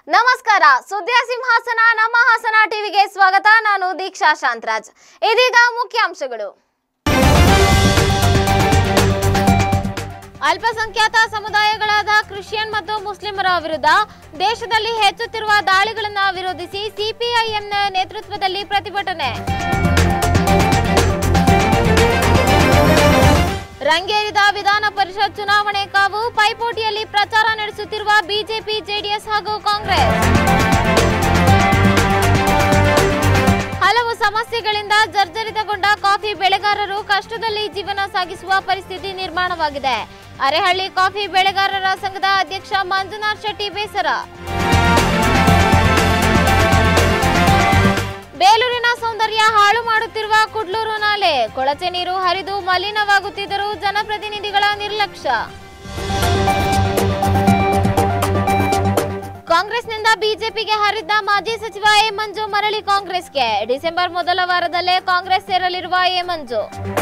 ನಮಸ್ಕಾರ ಸುದ್ದಿಯ ಸಿಂಹಾಸನ ನಮ್ಮ ಹಾಸನ ಟಿವಿಗೆ ಸ್ವಾಗತ ನಾನು ದೀಕ್ಷಾ ಶಾಂತರಾಜ್ ಇದೀಗ ಮುಖ್ಯಾಂಶಗಳು ಅಲ್ಪಸಂಖ್ಯಾತ ಸಮುದಾಯಗಳಾದ ಕ್ರಿಶ್ಚಿಯನ್ ಮತ್ತು ಮುಸ್ಲಿಮರ ವಿರುದ್ಧ ದೇಶದಲ್ಲಿ ಹೆಚ್ಚುತ್ತಿರುವ ದಾಳಿಗಳನ್ನು ವಿರೋಧಿಸಿ ಸಿಪಿಐಎಂನ ನೇತೃತ್ವದಲ್ಲಿ ಪ್ರತಿಭಟನೆ ರಂಗೇರಿದ ವಿಧಾನ ಪರಿಷತ್ ಚುನಾವಣೆ ಕಾವು ಪೈಪೋಟಿಯಲ್ಲಿ ಪ್ರಚಾರ ನಡೆಸುತ್ತಿರುವ ಬಿಜೆಪಿ ಜೆಡಿಎಸ್ ಹಾಗೂ ಕಾಂಗ್ರೆಸ್ ಹಲವು ಸಮಸ್ಯೆಗಳಿಂದ ಜರ್ಜರಿತಗೊಂಡ ಕಾಫಿ ಬೆಳೆಗಾರರು ಕಷ್ಟದಲ್ಲಿ ಜೀವನ ಸಾಗಿಸುವ ಪರಿಸ್ಥಿತಿ ನಿರ್ಮಾಣವಾಗಿದೆ ಅರೆಹಳ್ಳಿ ಕಾಫಿ ಬೆಳೆಗಾರರ ಸಂಘದ ಅಧ್ಯಕ್ಷ ಮಂಜುನಾಥ್ ಶೆಟ್ಟಿ ಬೇಸರ ಬೇಲೂರಿನ ಸೌಂದರ್ಯ ಹಾಳು ಮಾಡುತ್ತಿರುವ ಕುಡ್ಲೂರು ನಾಲೆ ಕೊಳಚೆ ನೀರು ಹರಿದು ಮಲಿನವಾಗುತ್ತಿದ್ದರೂ ಜನಪ್ರತಿನಿಧಿಗಳ ನಿರ್ಲಕ್ಷ್ಯ ಕಾಂಗ್ರೆಸ್ನಿಂದ ಬಿಜೆಪಿಗೆ ಹರಿದ್ದ ಮಾಜಿ ಸಚಿವ ಎ ಮಂಜು ಮರಳಿ ಕಾಂಗ್ರೆಸ್ಗೆ ಡಿಸೆಂಬರ್ ಮೊದಲ ವಾರದಲ್ಲೇ ಕಾಂಗ್ರೆಸ್ ಸೇರಲಿರುವ ಎ ಮಂಜು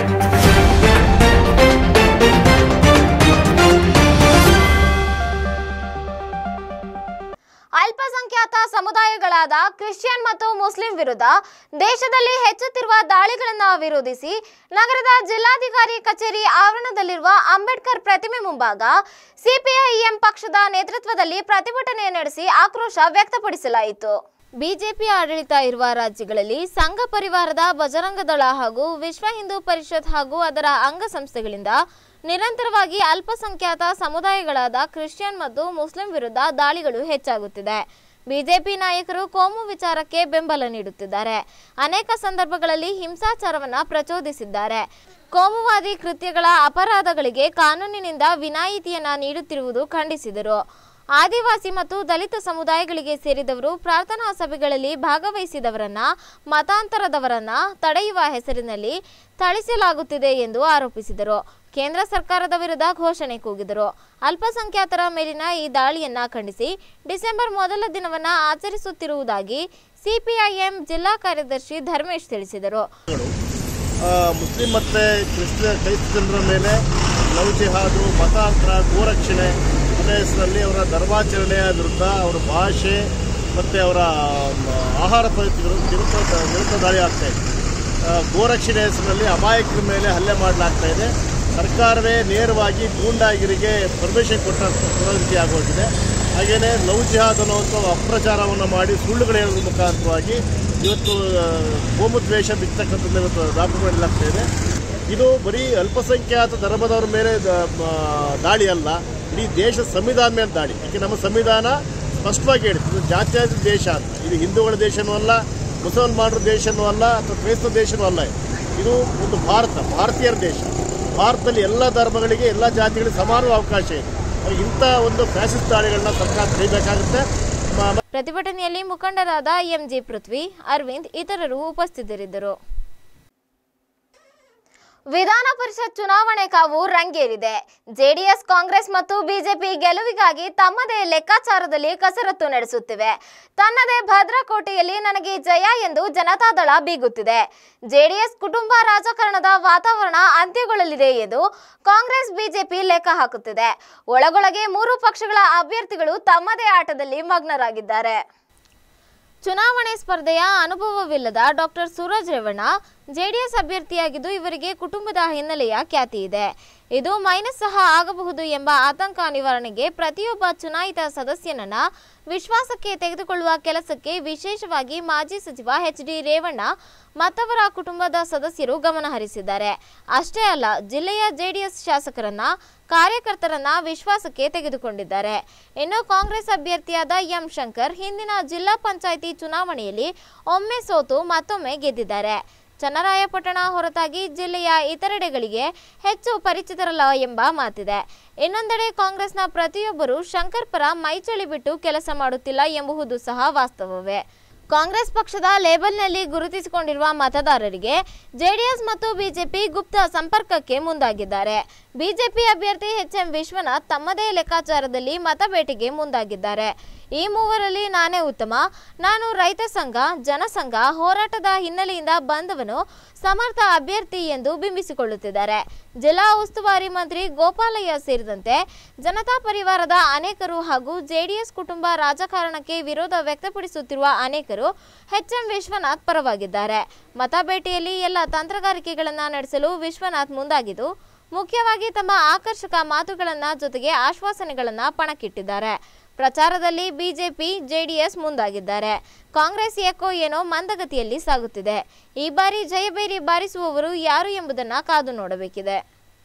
ಅಲ್ಪಸಂಖ್ಯಾತ ಸಮುದಾಯಗಳಾದ ಕ್ರಿಶ್ಚಿಯನ್ ಮತ್ತು ಮುಸ್ಲಿಂ ವಿರುದ್ಧ ದೇಶದಲ್ಲಿ ಹೆಚ್ಚುತ್ತಿರುವ ದಾಳಿಗಳನ್ನು ವಿರೋಧಿಸಿ ನಗರದ ಜಿಲ್ಲಾಧಿಕಾರಿ ಕಚೇರಿ ಆವರಣದಲ್ಲಿರುವ ಅಂಬೇಡ್ಕರ್ ಪ್ರತಿಮೆ ಮುಂಭಾಗ ಸಿಪಿಐಎಂ ಪಕ್ಷದ ನೇತೃತ್ವದಲ್ಲಿ ಪ್ರತಿಭಟನೆ ನಡೆಸಿ ಆಕ್ರೋಶ ವ್ಯಕ್ತಪಡಿಸಲಾಯಿತು ಬಿಜೆಪಿ ಆಡಳಿತ ಇರುವ ರಾಜ್ಯಗಳಲ್ಲಿ ಸಂಘ ಪರಿವಾರದ ಬಜರಂಗ ದಳ ಹಾಗೂ ವಿಶ್ವ ಹಿಂದೂ ಪರಿಷತ್ ಹಾಗೂ ಅದರ ಅಂಗಸಂಸ್ಥೆಗಳಿಂದ ನಿರಂತರವಾಗಿ ಅಲ್ಪಸಂಖ್ಯಾತ ಸಮುದಾಯಗಳಾದ ಕ್ರಿಶ್ಚಿಯನ್ ಮತ್ತು ಮುಸ್ಲಿಂ ವಿರುದ್ಧ ದಾಳಿಗಳು ಹೆಚ್ಚಾಗುತ್ತಿದೆ ಬಿಜೆಪಿ ನಾಯಕರು ಕೋಮು ವಿಚಾರಕ್ಕೆ ಬೆಂಬಲ ನೀಡುತ್ತಿದ್ದಾರೆ ಅನೇಕ ಸಂದರ್ಭಗಳಲ್ಲಿ ಹಿಂಸಾಚಾರವನ್ನ ಪ್ರಚೋದಿಸಿದ್ದಾರೆ ಕೋಮುವಾದಿ ಕೃತ್ಯಗಳ ಅಪರಾಧಗಳಿಗೆ ಕಾನೂನಿನಿಂದ ವಿನಾಯಿತಿಯನ್ನ ನೀಡುತ್ತಿರುವುದು ಖಂಡಿಸಿದರು ಆದಿವಾಸಿ ಮತ್ತು ದಲಿತ ಸಮುದಾಯಗಳಿಗೆ ಸೇರಿದವರು ಪ್ರಾರ್ಥನಾ ಸಭೆಗಳಲ್ಲಿ ಭಾಗವಹಿಸಿದವರನ್ನ ಮತಾಂತರದವರನ್ನ ತಡೆಯುವ ಹೆಸರಿನಲ್ಲಿ ಥಳಿಸಲಾಗುತ್ತಿದೆ ಎಂದು ಆರೋಪಿಸಿದರು ಕೇಂದ್ರ ಸರ್ಕಾರದ ವಿರುದ್ಧ ಘೋಷಣೆ ಕೂಗಿದರು ಅಲ್ಪಸಂಖ್ಯಾತರ ಮೇಲಿನ ಈ ದಾಳಿಯನ್ನ ಖಂಡಿಸಿ ಡಿಸೆಂಬರ್ ಮೊದಲ ದಿನವನ್ನ ಆಚರಿಸುತ್ತಿರುವುದಾಗಿ ಸಿಪಿಐಎಂ ಜಿಲ್ಲಾ ಕಾರ್ಯದರ್ಶಿ ಧರ್ಮೇಶ್ ತಿಳಿಸಿದರು ಆ, ಮುಸ್ಲಿಂ ಮತ್ತು ಕ್ರಿಸ್ತ ಕ್ರೈಸ್ತ ಜನರ ಮೇಲೆ ಲವ್ ಜಿಹಾದು ಮತಾಂತರ ಗೋರಕ್ಷಣೆ ಅನ್ನೋ ಹೆಸರಲ್ಲಿ ಅವರ ಧರ್ಮಾಚರಣೆಯ ವಿರುದ್ಧ ಅವರ ಭಾಷೆ ಮತ್ತು ಅವರ ಮ, ಆಹಾರ ಪದ್ಧತಿಗಳು ವಿರುದ್ಧ ವಿರುದ್ಧ ದಾಳಿ ಆಗ್ತಾ ಇದೆ ಆ, ಗೋರಕ್ಷಣೆ ಹೆಸರಿನಲ್ಲಿ ಅಮಾಯಕರ ಮೇಲೆ ಹಲ್ಲೆ ಮಾಡಲಾಗ್ತಾ ಇದೆ ಸರ್ಕಾರವೇ ನೇರವಾಗಿ ಗೂಂಡಾಗಿರಿಗೆ ಪರ್ಮಿಷನ್ ಕೊಟ್ಟ ಕೊಡೋ ರೀತಿ ಆಗೋಗಿದೆ ಹಾಗೆಯೇ ಲವ್ ಜಿಹಾದ್ ಅನ್ನುವಂಥ ಅಪ್ರಚಾರವನ್ನು ಮಾಡಿ ಸುಳ್ಳುಗಳು ಹೇಳೋದ್ರ ಮುಖಾಂತರವಾಗಿ ಇವತ್ತು ಆ, ಕೋಮುದ್ವೇಷ ಬಿತ್ತಕ್ಕಂಥದ್ದು ಇವತ್ತು ದಾಖಲು ಮಾಡಲಾಗ್ತಾ ಇದೆ ಇದು ಬರೀ ಅಲ್ಪಸಂಖ್ಯಾತ ಧರ್ಮದವರ ಮೇಲೆ ದ- ಮ- ದಾಳಿ ಅಲ್ಲ ಇಡೀ ದೇಶ ಸಂವಿಧಾನ ಮೇಲೆ ದಾಳಿ ಯಾಕೆ ನಮ್ಮ ಸಂವಿಧಾನ ಸ್ಪಷ್ಟವಾಗಿ ಹೇಳಿದೆ ಇದು ಜಾತ್ಯಾತೀತ ದೇಶ ಅಂತ ಇದು ಹಿಂದೂಗಳ ದೇಶನೂ ಅಲ್ಲ ಮುಸಲ್ಮಾನರ ದೇಶನೂ ಅಲ್ಲ ಅಥವಾ ಕ್ರೈಸ್ತ ದೇಶನೂ ಅಲ್ಲ ಇದು. ಇದು ಒಂದು ಭಾರತ ಭಾರತೀಯರ ದೇಶ ಭಾರತದಲ್ಲಿ ಎಲ್ಲ ಧರ್ಮಗಳಿಗೆ ಎಲ್ಲ ಜಾತಿಗಳಿಗೆ ಸಮಾನ ಅವಕಾಶ ಇದೆ ಹಾಗಾಗಿ ಇಂಥ ಒಂದು ಫ್ಯಾಸಿಸ್ಟ್ ದಾಳಿಗಳನ್ನ ಸರ್ಕಾರ ತಡೆಯಬೇಕಾಗುತ್ತೆ ಮ- ಪ್ರತಿಭಟನೆಯಲ್ಲಿ ಮುಖಂಡರಾದ ಎಂಜಿ ಪೃಥ್ವಿ ಅರವಿಂದ್ ಇತರರು ಉಪಸ್ಥಿತರಿದ್ದರು ವಿಧಾನ ಪರಿಷತ್ ಚುನಾವಣೆ ಕಾವು ರಂಗೇರಿದೆ ಜೆಡಿಎಸ್ ಕಾಂಗ್ರೆಸ್ ಮತ್ತು ಬಿಜೆಪಿ ಗೆಲುವಿಗಾಗಿ ತಮ್ಮದೇ ಲೆಕ್ಕಾಚಾರದಲ್ಲಿ ಕಸರತ್ತು ನಡೆಸುತ್ತಿವೆ ತನ್ನದೇ ಭದ್ರಕೋಟೆಯಲ್ಲಿ ನನಗೆ ಜಯ ಎಂದು ಜನತಾದಳ ಬೀಗುತ್ತಿದೆ ಜೆಡಿಎಸ್ ಕುಟುಂಬ ರಾಜಕಾರಣದ ವಾತಾವರಣ ಅಂತ್ಯಗೊಳ್ಳಲಿದೆ ಎಂದು ಕಾಂಗ್ರೆಸ್ ಬಿಜೆಪಿ ಲೆಕ್ಕ ಹಾಕುತ್ತಿದೆ ಒಳಗೊಳಗೆ ಮೂರು ಪಕ್ಷಗಳ ಅಭ್ಯರ್ಥಿಗಳು ತಮ್ಮದೇ ಆಟದಲ್ಲಿ ಮಗ್ನರಾಗಿದ್ದಾರೆ ಚುನಾವಣೆ ಸ್ಪರ್ಧೆಯ ಅನುಭವವಿಲ್ಲದ ಡಾಕ್ಟರ್ ಸೂರಜ್ ರೇವಣ್ಣ ಜೆಡಿಎಸ್ ಅಭ್ಯರ್ಥಿಯಾಗಿದ್ದು ಇವರಿಗೆ ಕುಟುಂಬದ ಹಿನ್ನೆಲೆಯ ಖ್ಯಾತಿ ಇದೆ ಇದು ಮೈನಸ್ ಸಹ ಆಗಬಹುದು ಎಂಬ ಆತಂಕ ನಿವಾರಣೆಗೆ ಪ್ರತಿಯೊಬ್ಬ ಚುನಾಯಿತ ಸದಸ್ಯನನ್ನ ವಿಶ್ವಾಸಕ್ಕೆ ತೆಗೆದುಕೊಳ್ಳುವ ಕೆಲಸಕ್ಕೆ ವಿಶೇಷವಾಗಿ ಮಾಜಿ ಸಚಿವ ಎಚ್ ಡಿ ರೇವಣ್ಣ ಮತ್ತವರ ಕುಟುಂಬದ ಸದಸ್ಯರು ಗಮನ ಹರಿಸಿದ್ದಾರೆ ಅಷ್ಟೇ ಅಲ್ಲ ಜಿಲ್ಲೆಯ ಜೆಡಿಎಸ್ ಶಾಸಕರನ್ನ ಕಾರ್ಯಕರ್ತರನ್ನ ವಿಶ್ವಾಸಕ್ಕೆ ತೆಗೆದುಕೊಂಡಿದ್ದಾರೆ ಇನ್ನು ಕಾಂಗ್ರೆಸ್ ಅಭ್ಯರ್ಥಿಯಾದ ಎಂ ಶಂಕರ್ ಹಿಂದಿನ ಜಿಲ್ಲಾ ಪಂಚಾಯಿತಿ ಚುನಾವಣೆಯಲ್ಲಿ ಒಮ್ಮೆ ಸೋತು ಮತ್ತೊಮ್ಮೆ ಗೆದ್ದಿದ್ದಾರೆ ಚನ್ನರಾಯಪಟ್ಟಣ ಹೊರತಾಗಿ ಜಿಲ್ಲೆಯ ಇತರೆಡೆಗಳಿಗೆ ಹೆಚ್ಚು ಪರಿಚಿತರಲ್ಲ ಎಂಬ ಮಾತಿದೆ ಇನ್ನೊಂದೆಡೆ ಕಾಂಗ್ರೆಸ್ನ ಪ್ರತಿಯೊಬ್ಬರು ಶಂಕರ್ ಪರ ಮೈಚಳಿ ಬಿಟ್ಟು ಕೆಲಸ ಮಾಡುತ್ತಿಲ್ಲ ಎಂಬುದು ಸಹ ವಾಸ್ತವವೇ ಕಾಂಗ್ರೆಸ್ ಪಕ್ಷದ ಲೇಬಲ್ನಲ್ಲಿ ಗುರುತಿಸಿಕೊಂಡಿರುವ ಮತದಾರರಿಗೆ ಜೆಡಿಎಸ್ ಮತ್ತು ಬಿಜೆಪಿ ಗುಪ್ತ ಸಂಪರ್ಕಕ್ಕೆ ಮುಂದಾಗಿದ್ದಾರೆ ಬಿಜೆಪಿ ಅಭ್ಯರ್ಥಿ ಎಚ್ ಎಂ ವಿಶ್ವನಾಥ್ ತಮ್ಮದೇ ಲೆಕ್ಕಾಚಾರದಲ್ಲಿ ಮತಬೇಟೆಗೆ ಮುಂದಾಗಿದ್ದಾರೆ ಈ ಮೂವರಲ್ಲಿ ನಾನೇ ಉತ್ತಮ ನಾನು ರೈತ ಸಂಘ ಜನಸಂಘ ಹೋರಾಟದ ಹಿನ್ನೆಲೆಯಿಂದ ಬಂದವನು ಸಮರ್ಥ ಅಭ್ಯರ್ಥಿ ಎಂದು ಬಿಂಬಿಸಿಕೊಳ್ಳುತ್ತಿದ್ದಾರೆ ಜಿಲ್ಲಾ ಉಸ್ತುವಾರಿ ಮಂತ್ರಿ ಗೋಪಾಲಯ್ಯ ಸೇರಿದಂತೆ ಜನತಾ ಪರಿವಾರದ ಅನೇಕರು ಹಾಗೂ ಜೆಡಿಎಸ್ ಕುಟುಂಬ ರಾಜಕಾರಣಕ್ಕೆ ವಿರೋಧ ವ್ಯಕ್ತಪಡಿಸುತ್ತಿರುವ ಅನೇಕರು ಎಚ್ ಎಂ ವಿಶ್ವನಾಥ್ ಪರವಾಗಿದ್ದಾರೆ ಮತಬೇಟೆಯಲ್ಲಿ ಎಲ್ಲ ತಂತ್ರಗಾರಿಕೆಗಳನ್ನು ನಡೆಸಲು ವಿಶ್ವನಾಥ್ ಮುಂದಾಗಿದ್ದು ಮುಖ್ಯವಾಗಿ ತಮ್ಮ ಆಕರ್ಷಕ ಮಾತುಗಳನ್ನ ಜೊತೆಗೆ ಆಶ್ವಾಸನೆಗಳನ್ನ ಪಣಕ್ಕಿಟ್ಟಿದ್ದಾರೆ ಪ್ರಚಾರದಲ್ಲಿ ಬಿಜೆಪಿ ಜೆಡಿಎಸ್ ಮುಂದಾಗಿದ್ದಾರೆ ಕಾಂಗ್ರೆಸ್ ಏಕೋ ಏನೋ ಮಂದಗತಿಯಲ್ಲಿ ಸಾಗುತ್ತಿದೆ ಈ ಬಾರಿ ಜಯಬೇರಿ ಬಾರಿಸುವವರು ಯಾರು ಎಂಬುದನ್ನ ಕಾದು ನೋಡಬೇಕಿದೆ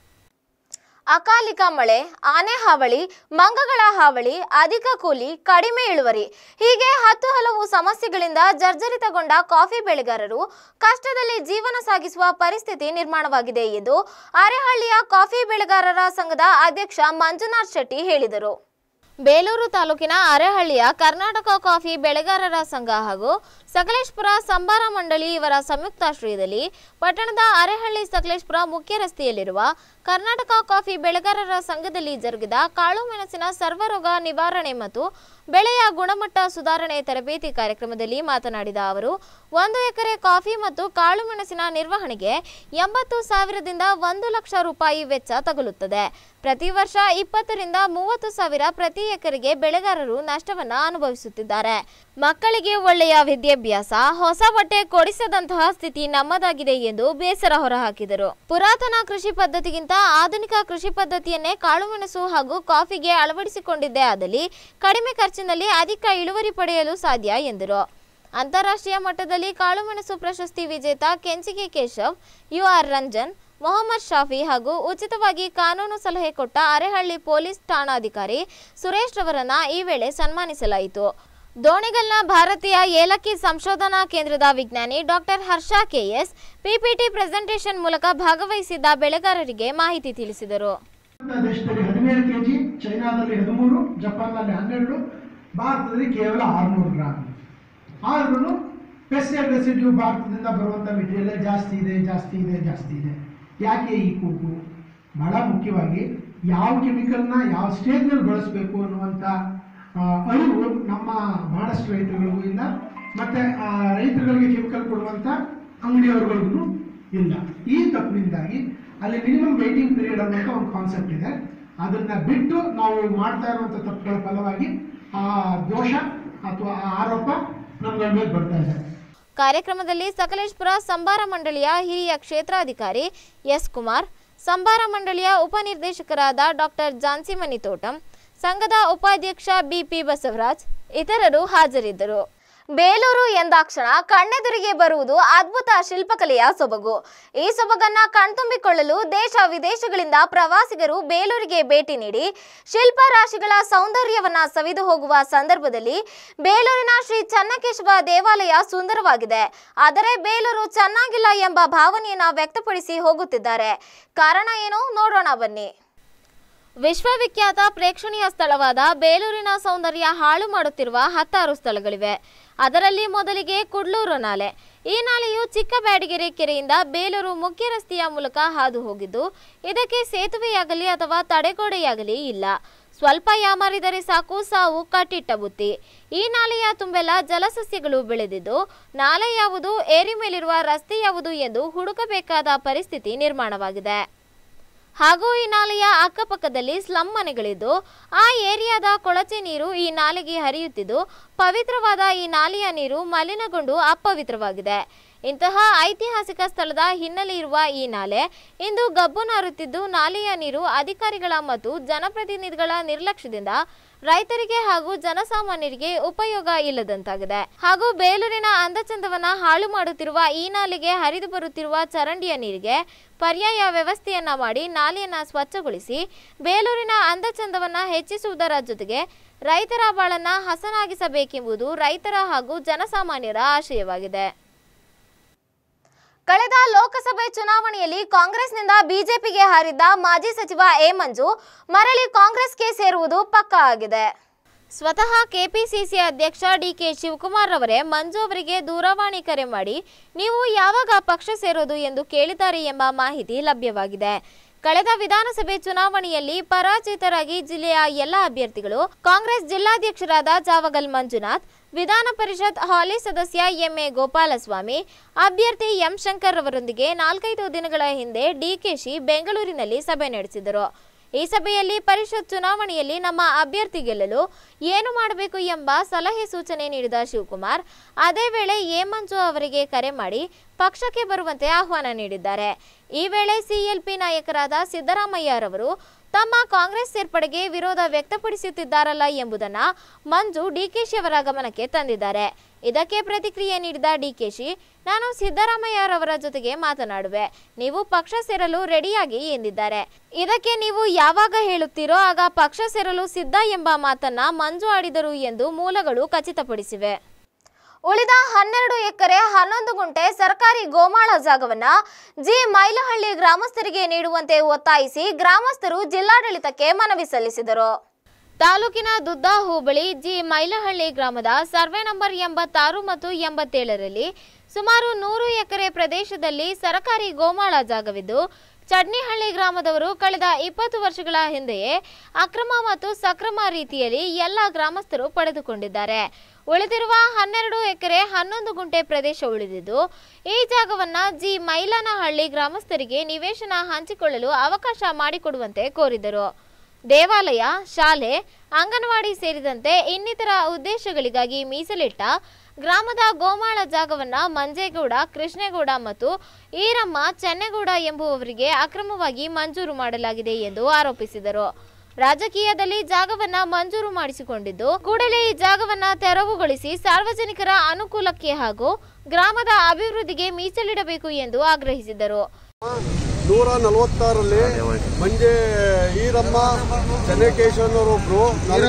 ಅಕಾಲಿಕ ಮಳೆ ಆನೆ ಹಾವಳಿ ಮಂಗಗಳ ಹಾವಳಿ ಅಧಿಕ ಕೂಲಿ ಕಡಿಮೆ ಇಳುವರಿ ಹೀಗೆ ಹತ್ತು ಹಲವು ಸಮಸ್ಯೆಗಳಿಂದ ಜರ್ಜರಿತಗೊಂಡ ಕಾಫಿ ಬೆಳೆಗಾರರು ಕಷ್ಟದಲ್ಲಿ ಜೀವನ ಸಾಗಿಸುವ ಪರಿಸ್ಥಿತಿ ನಿರ್ಮಾಣವಾಗಿದೆ ಎಂದು ಅರೆಹಳ್ಳಿಯ ಕಾಫಿ ಬೆಳೆಗಾರರ ಸಂಘದ ಅಧ್ಯಕ್ಷ ಮಂಜುನಾಥ್ ಶೆಟ್ಟಿ ಹೇಳಿದರು ಬೇಲೂರು ತಾಲೂಕಿನ ಅರೆಹಳ್ಳಿಯ ಕರ್ನಾಟಕ ಕಾಫಿ ಬೆಳೆಗಾರರ ಸಂಘ ಹಾಗೂ ಸಕಲೇಶ್ಪುರ ಸಂಬಾರ ಮಂಡಳಿ ಇವರ ಸಂಯುಕ್ತಾಶ್ರಯದಲ್ಲಿ ಪಟ್ಟಣದ ಅರೆಹಳ್ಳಿ ಸಕಲೇಶ್ಪುರ ಮುಖ್ಯ ರಸ್ತೆಯಲ್ಲಿರುವ ಕರ್ನಾಟಕ ಕಾಫಿ ಬೆಳೆಗಾರರ ಸಂಘದಲ್ಲಿ ಜರುಗಿದ ಕಾಳು ಮೆಣಸಿನ ಸರ್ವರೋಗ ನಿವಾರಣೆ ಮತ್ತು ಬೆಳೆಯ ಗುಣಮಟ್ಟ ಸುಧಾರಣೆ ತರಬೇತಿ ಕಾರ್ಯಕ್ರಮದಲ್ಲಿ ಮಾತನಾಡಿದ ಅವರು ಒಂದು ಎಕರೆ ಕಾಫಿ ಮತ್ತು ಕಾಳು ಮೆಣಸಿನ ನಿರ್ವಹಣೆಗೆ ಎಂಬತ್ತು ಸಾವಿರದಿಂದ ಒಂದು ಲಕ್ಷ ರೂಪಾಯಿ ವೆಚ್ಚ ತಗುಲುತ್ತದೆ ಪ್ರತಿ ವರ್ಷ ಇಪ್ಪತ್ತರಿಂದ ಮೂವತ್ತು ಸಾವಿರ ಪ್ರತಿ ಎಕರೆಗೆ ಬೆಳೆಗಾರರು ನಷ್ಟವನ್ನ ಅನುಭವಿಸುತ್ತಿದ್ದಾರೆ ಮಕ್ಕಳಿಗೆ ಒಳ್ಳೆಯ ವಿದ್ಯಾಭ್ಯಾಸ ಹೊಸ ಬಟ್ಟೆ ಕೊಡಿಸದಂತಹ ಸ್ಥಿತಿ ನಮ್ಮದಾಗಿದೆ ಎಂದು ಬೇಸರ ಹೊರಹಾಕಿದರು ಪುರಾತನ ಕೃಷಿ ಪದ್ಧತಿಗಿಂತ ಆಧುನಿಕ ಕೃಷಿ ಪದ್ಧತಿಯನ್ನೇ ಕಾಳುಮೆಣಸು ಹಾಗೂ ಕಾಫಿಗೆ ಅಳವಡಿಸಿಕೊಂಡಿದ್ದೇ ಆದಲ್ಲಿ ಕಡಿಮೆ ಖರ್ಚಿನಲ್ಲಿ ಅಧಿಕ ಇಳುವರಿ ಪಡೆಯಲು ಸಾಧ್ಯ ಎಂದರು ಅಂತಾರಾಷ್ಟ್ರೀಯ ಮಟ್ಟದಲ್ಲಿ ಕಾಳುಮೆಣಸು ಪ್ರಶಸ್ತಿ ವಿಜೇತ ಕೆಂಚಿಗೆ ಕೇಶವ್ ಯು ಆರ್ ರಂಜನ್ ಮೊಹಮ್ಮದ್ ಶಾಫಿ ಹಾಗೂ ಉಚಿತವಾಗಿ ಕಾನೂನು ಸಲಹೆ ಕೊಟ್ಟ ಅರೆಹಳ್ಳಿ ಪೊಲೀಸ್ ಠಾಣಾಧಿಕಾರಿ ಸುರೇಶ್ ರವರನ್ನ ಈ ವೇಳೆ ಸನ್ಮಾನಿಸಲಾಯಿತು ದೋಣಿಗಲ್ನ ಭಾರತೀಯ ಏಲಕ್ಕಿ ಸಂಶೋಧನಾ ಕೇಂದ್ರದ ವಿಜ್ಞಾನಿ doctor Harsha KS PPT presentation ಮೂಲಕ ಭಾಗವಹಿಸಿದ್ದ ಬೆಳೆಗಾರರಿಗೆ ಮಾಹಿತಿ ತಿಳಿಸಿದರು ಭಾರತ ದೇಶದಲ್ಲಿ ಹದಿನೇಳು ಕೆಜಿ ಚೈನಾದಲ್ಲಿ ಹದಿಮೂರು ಜಪಾನ್ನಲ್ಲಿ ಹನ್ನೆರಡು ಭಾರತದಲ್ಲಿ ಕೇವಲ ಆರುನೂರು ಗ್ರಾಮ್ ಆದ್ರೂ ಪೆಸ್ಟಿಸೈಡ್ ರೆಸಿಡ್ಯೂ ಭಾರತದಿಂದ ಬರುವಂಥ ಮೆಟೀರಿಯಲ್ ಜಾಸ್ತಿ ಇದೆ ಜಾಸ್ತಿ ಇದೆ ಜಾಸ್ತಿ ಇದೆ ಯಾಕೆ ಈ ಕೂಗು ಬಹಳ ಮುಖ್ಯವಾಗಿ ಯಾವ ಕೆಮಿಕಲ್ನ ಯಾವ ಸ್ಟೇಜ್ನಲ್ಲಿ ಬಳಸಬೇಕು ಅನ್ನುವಂಥ ಆ, ಅರಿವು ನಮ್ಮ ಬಹಳಷ್ಟು ರೈತರುಗಳಿಗೂ ಇಲ್ಲ ಮತ್ತೆ ಆ, ರೈತರುಗಳಿಗೆ ಕೆಮಿಕಲ್ ಕೊಡುವಂಥ ಅಂಗಡಿಯವರುಗಳಿಗೂ ಇಲ್ಲ ಈ ತಪ್ಪಿನಿಂದಾಗಿ ಅಲ್ಲಿ ಮಿನಿಮಮ್ ವೇಟಿಂಗ್ ಪೀರಿಯಡ್ ಅನ್ನೋಂಥ ಒಂದು ಕಾನ್ಸೆಪ್ಟ್ ಇದೆ ಅದನ್ನ ಬಿಟ್ಟು ನಾವು ಮಾಡ್ತಾ ಇರುವಂಥ ತಪ್ಪುಗಳ ಫಲವಾಗಿ ಆ ದೋಷ ಅಥವಾ ಆ ಆರೋಪ ನಮ್ಗಳ ಮೇಲೆ ಬರ್ತಾ ಇದೆ ಕಾರ್ಯಕ್ರಮದಲ್ಲಿ ಸಕಲೇಶ್ಪುರ ಸಂಬಾರ ಮಂಡಳಿಯ ಹಿರಿಯ ಕ್ಷೇತ್ರಾಧಿಕಾರಿ ಎಸ್ ಕುಮಾರ್ ಸಂಬಾರ ಮಂಡಳಿಯ ಉಪನಿರ್ದೇಶಕರಾದ ಡಾಕ್ಟರ್ ಜಾನ್ಸಿ ಮನಿತೋಟಂ ಸಂಘದ ಉಪಾಧ್ಯಕ್ಷ ಬಿಪಿ ಬಸವರಾಜ್ ಇತರರು ಹಾಜರಿದ್ದರು ಬೇಲೂರು ಎಂದಾಕ್ಷಣ ಕಣ್ಣೆದುರಿಗೆ ಬರುವುದು ಅದ್ಭುತ ಶಿಲ್ಪಕಲೆಯ ಸೊಬಗು ಈ ಸೊಬಗನ್ನ ಕಣ್ತುಂಬಿಕೊಳ್ಳಲು ದೇಶ ವಿದೇಶಗಳಿಂದ ಪ್ರವಾಸಿಗರು ಬೇಲೂರಿಗೆ ಭೇಟಿ ನೀಡಿ ಶಿಲ್ಪ ರಾಶಿಗಳ ಸೌಂದರ್ಯವನ್ನ ಸವಿದು ಹೋಗುವ ಸಂದರ್ಭದಲ್ಲಿ ಬೇಲೂರಿನ ಶ್ರೀ ಚನ್ನಕೇಶವ ದೇವಾಲಯ ಸುಂದರವಾಗಿದೆ ಆದರೆ ಬೇಲೂರು ಚೆನ್ನಾಗಿಲ್ಲ ಎಂಬ ಭಾವನೆಯನ್ನ ವ್ಯಕ್ತಪಡಿಸಿ ಹೋಗುತ್ತಿದ್ದಾರೆ ಕಾರಣ ಏನು ನೋಡೋಣ ಬನ್ನಿ ವಿಶ್ವವಿಖ್ಯಾತ ಪ್ರೇಕ್ಷಣೀಯ ಸ್ಥಳವಾದ ಬೇಲೂರಿನ ಸೌಂದರ್ಯ ಹಾಳು ಮಾಡುತ್ತಿರುವ ಹತ್ತಾರು ಸ್ಥಳಗಳಿವೆ ಅದರಲ್ಲಿ ಮೊದಲಿಗೆ ಕುಡ್ಲೂರು ನಾಲೆ ಈ ನಾಲೆಯು ಚಿಕ್ಕ ಬ್ಯಾಡಗೆರೆ ಕೆರೆಯಿಂದ ಬೇಲೂರು ಮುಖ್ಯ ರಸ್ತೆಯ ಮೂಲಕ ಹಾದು ಹೋಗಿದ್ದು ಇದಕ್ಕೆ ಸೇತುವೆಯಾಗಲಿ ಅಥವಾ ತಡೆಗೋಡೆಯಾಗಲಿ ಇಲ್ಲ ಸ್ವಲ್ಪ ಯಾಮಾರಿದರೆ ಸಾಕು ಸಾವು ಕಟ್ಟಿಟ್ಟ ಬುತ್ತಿ ಈ ನಾಲೆಯ ತುಂಬೆಲ್ಲ ಜಲಸಸ್ಯಗಳು ಬೆಳೆದಿದ್ದು ನಾಲೆ ಯಾವುದು ಏರಿ ಮೇಲಿರುವ ರಸ್ತೆ ಯಾವುದು ಎಂದು ಹುಡುಕಬೇಕಾದ ಪರಿಸ್ಥಿತಿ ನಿರ್ಮಾಣವಾಗಿದೆ ಹಾಗೂ ಈ ನಾಲೆಯ ಅಕ್ಕಪಕ್ಕದಲ್ಲಿ ಸ್ಲಮ್ ಮನೆಗಳಿದ್ದು ಆ ಏರಿಯಾದ ಕೊಳಚೆ ನೀರು ಈ ನಾಲೆಗೆ ಹರಿಯುತ್ತಿದ್ದು ಪವಿತ್ರವಾದ ಈ ನಾಲೆಯ ನೀರು ಮಲಿನಗೊಂಡು ಅಪವಿತ್ರವಾಗಿದೆ ಇಂತಹ ಐತಿಹಾಸಿಕ ಸ್ಥಳದ ಹಿನ್ನೆಲೆ ಇರುವ ಈ ನಾಲೆ ಇಂದು ಗಬ್ಬು ನಾರುತ್ತಿದ್ದು ನಾಲೆಯ ನೀರು ಅಧಿಕಾರಿಗಳ ಮತ್ತು ಜನಪ್ರತಿನಿಧಿಗಳ ನಿರ್ಲಕ್ಷ್ಯದಿಂದ ರೈತರಿಗೆ ಹಾಗೂ ಜನಸಾಮಾನ್ಯರಿಗೆ ಉಪಯೋಗ ಇಲ್ಲದಂತಾಗಿದೆ ಹಾಗೂ ಬೇಲೂರಿನ అందಚಂದವನ್ನ ಹಾಳು ಮಾಡುತ್ತಿರುವ ಈ ನಾಲೆಗೆ ಹರಿದು ಬರುತ್ತಿರುವ ಚರಂಡಿಯ ನೀರಿಗೆ ಪರ್ಯಾಯ ವ್ಯವಸ್ಥೆಯನ್ನ ಮಾಡಿ ನಾಲೆಯನ್ನ ಸ್ವಚ್ಛಗೊಳಿಸಿ ಬೇಲೂರಿನ అందಚಂದವನ್ನ ಹೆಚ್ಚಿಸುವುದರ ಜೊತೆಗೆ ರೈತರ ಬಾಳನ್ನ ಹಸನಾಗಿಸಬೇಕೆಂಬುದು ರೈತರ ಹಾಗೂ ಜನಸಾಮಾನ್ಯರ ಆಶಯವಾಗಿದೆ ಕಳೆದ ಲೋಕಸಭೆ ಚುನಾವಣೆಯಲ್ಲಿ ಕಾಂಗ್ರೆಸ್ನಿಂದ ಬಿಜೆಪಿಗೆ ಹಾರಿದ್ದ ಮಾಜಿ ಸಚಿವ ಎ ಮಂಜು ಮರಳಿ ಕಾಂಗ್ರೆಸ್ಗೆ ಸೇರುವುದು ಪಕ್ಕಾ ಆಗಿದೆ ಸ್ವತಃ ಕೆಪಿಸಿಸಿ ಅಧ್ಯಕ್ಷ ಡಿಕೆ ಶಿವಕುಮಾರ್ ಅವರೇ ಮಂಜು ಅವರಿಗೆ ದೂರವಾಣಿ ಕರೆ ಮಾಡಿ ನೀವು ಯಾವಾಗ ಪಕ್ಷ ಸೇರೋದು ಎಂದು ಕೇಳಿದ್ದಾರೆ ಎಂಬ ಮಾಹಿತಿ ಲಭ್ಯವಾಗಿದೆ ಕಳೆದ ವಿಧಾನಸಭೆ ಚುನಾವಣೆಯಲ್ಲಿ ಪರಾಜಿತರಾಗಿ ಜಿಲ್ಲೆಯ ಎಲ್ಲ ಅಭ್ಯರ್ಥಿಗಳು ಕಾಂಗ್ರೆಸ್ ಜಿಲ್ಲಾಧ್ಯಕ್ಷರಾದ ಜಾವಗಲ್ ಮಂಜುನಾಥ್ ವಿಧಾನ ಪರಿಷತ್ ಹಾಲಿ ಸದಸ್ಯ ಎಂಎ ಗೋಪಾಲಸ್ವಾಮಿ ಅಭ್ಯರ್ಥಿ ಎಂ ಶಂಕರ್ ಅವರೊಂದಿಗೆ ನಾಲ್ಕೈದು ದಿನಗಳ ಹಿಂದೆ ಡಿಕೆಶಿ ಬೆಂಗಳೂರಿನಲ್ಲಿ ಸಭೆ ನಡೆಸಿದರು ಈ ಸಭೆಯಲ್ಲಿ ಪರಿಷತ್ ಚುನಾವಣೆಯಲ್ಲಿ ನಮ್ಮ ಅಭ್ಯರ್ಥಿ ಗೆಲ್ಲಲು ಏನು ಮಾಡಬೇಕು ಎಂಬ ಸಲಹೆ ಸೂಚನೆ ನೀಡಿದ ಶಿವಕುಮಾರ್ ಅದೇ ವೇಳೆ ಎ ಮಂಜು ಅವರಿಗೆ ಕರೆ ಮಾಡಿ ಪಕ್ಷಕ್ಕೆ ಬರುವಂತೆ ಆಹ್ವಾನ ನೀಡಿದ್ದಾರೆ ಈ ವೇಳೆ ಸಿಎಲ್ಪಿ ನಾಯಕರಾದ ಸಿದ್ದರಾಮಯ್ಯರವರು ತಮ್ಮ ಕಾಂಗ್ರೆಸ್ ಸೇರ್ಪಡೆಗೆ ವಿರೋಧ ವ್ಯಕ್ತಪಡಿಸುತ್ತಿದ್ದಾರಲ್ಲ ಎಂಬುದನ್ನ ಮಂಜು ಡಿಕೆಶಿ ಅವರ ಗಮನಕ್ಕೆ ತಂದಿದ್ದಾರೆ ಇದಕ್ಕೆ ಪ್ರತಿಕ್ರಿಯೆ ನೀಡಿದ ಡಿಕೆಶಿ ನಾನು ಸಿದ್ದರಾಮಯ್ಯರವರ ಜೊತೆಗೆ ಮಾತನಾಡುವೆ ನೀವು ಪಕ್ಷ ಸೇರಲು ರೆಡಿಯಾಗಿ ಎಂದಿದ್ದಾರೆ ಇದಕ್ಕೆ ನೀವು ಯಾವಾಗ ಹೇಳುತ್ತೀರೋ ಆಗ ಪಕ್ಷ ಸೇರಲು ಸಿದ್ಧ ಎಂಬ ಮಾತನ್ನ ಮಂಜು ಆಡಿದರು ಎಂದು ಮೂಲಗಳು ಖಚಿತಪಡಿಸಿವೆ ಉಳಿದ ಹನ್ನೆರಡು ಎಕರೆ ಹನ್ನೊಂದು ಗುಂಟೆ ಸರ್ಕಾರಿ ಗೋಮಾಳ ಜಾಗವನ್ನ ಜಿ ಮೈಲಹಳ್ಳಿ ಗ್ರಾಮಸ್ಥರಿಗೆ ನೀಡುವಂತೆ ಒತ್ತಾಯಿಸಿ ಗ್ರಾಮಸ್ಥರು ಜಿಲ್ಲಾಡಳಿತಕ್ಕೆ ಮನವಿ ಸಲ್ಲಿಸಿದರು ತಾಲೂಕಿನ ದುದ್ದಾ ಹೋಬಳಿ ಜಿ ಮೈಲಹಳ್ಳಿ ಗ್ರಾಮದ ಸರ್ವೆ ನಂಬರ್ ಎಂಬತ್ತಾರು ಮತ್ತು ಎಂಬತ್ತೇಳರಲ್ಲಿ ಸುಮಾರು ನೂರು ಎಕರೆ ಪ್ರದೇಶದಲ್ಲಿ ಸರ್ಕಾರಿ ಗೋಮಾಳ ಜಾಗವಿದ್ದು ಚಡ್ನಿಹಳ್ಳಿ ಗ್ರಾಮದವರು ಕಳೆದ ಇಪ್ಪತ್ತು ವರ್ಷಗಳ ಹಿಂದೆಯೇ ಅಕ್ರಮ ಮತ್ತು ಸಕ್ರಮ ರೀತಿಯಲ್ಲಿ ಎಲ್ಲ ಗ್ರಾಮಸ್ಥರು ಪಡೆದುಕೊಂಡಿದ್ದಾರೆ ಉಳಿದಿರುವ ಹನ್ನೆರಡು ಎಕರೆ ಹನ್ನೊಂದು ಗುಂಟೆ ಪ್ರದೇಶ ಉಳಿದಿದ್ದು ಈ ಜಾಗವನ್ನ ಜಿ ಮೈಲನಹಳ್ಳಿ ಗ್ರಾಮಸ್ಥರಿಗೆ ನಿವೇಶನ ಹಂಚಿಕೊಳ್ಳಲು ಅವಕಾಶ ಮಾಡಿಕೊಡುವಂತೆ ಕೋರಿದರು ದೇವಾಲಯ ಶಾಲೆ ಅಂಗನವಾಡಿ ಸೇರಿದಂತೆ ಇನ್ನಿತರ ಉದ್ದೇಶಗಳಿಗಾಗಿ ಮೀಸಲಿಟ್ಟ ಗ್ರಾಮದ ಗೋಮಾಳ ಜಾಗವನ್ನ ಮಂಜೇಗೌಡ ಕೃಷ್ಣೇಗೌಡ ಮತ್ತು ಈರಮ್ಮ ಚೆನ್ನೇಗೌಡ ಎಂಬುವವರಿಗೆ ಅಕ್ರಮವಾಗಿ ಮಂಜೂರು ಮಾಡಲಾಗಿದೆ ಎಂದು ಆರೋಪಿಸಿದರು ರಾಜಕೀಯದಲ್ಲಿ ಜಾಗವನ್ನ ಮಂಜೂರು ಮಾಡಿಸಿಕೊಂಡಿದ್ದು ಕೂಡಲೇ ಈ ಜಾಗವನ್ನ ತೆರವುಗೊಳಿಸಿ ಸಾರ್ವಜನಿಕರ ಅನುಕೂಲಕ್ಕೆ ಹಾಗೂ ಗ್ರಾಮದ ಅಭಿವೃದ್ಧಿಗೆ ಮೀಸಲಿಡಬೇಕು ಎಂದು ಆಗ್ರಹಿಸಿದರು ನೂರ ನಲವತ್ತಾರಲ್ಲಿ ಮಂಜೆ ಈರಮ್ಮ ಚೆನ್ನಕೇಶವನವರು ಒಬ್ರು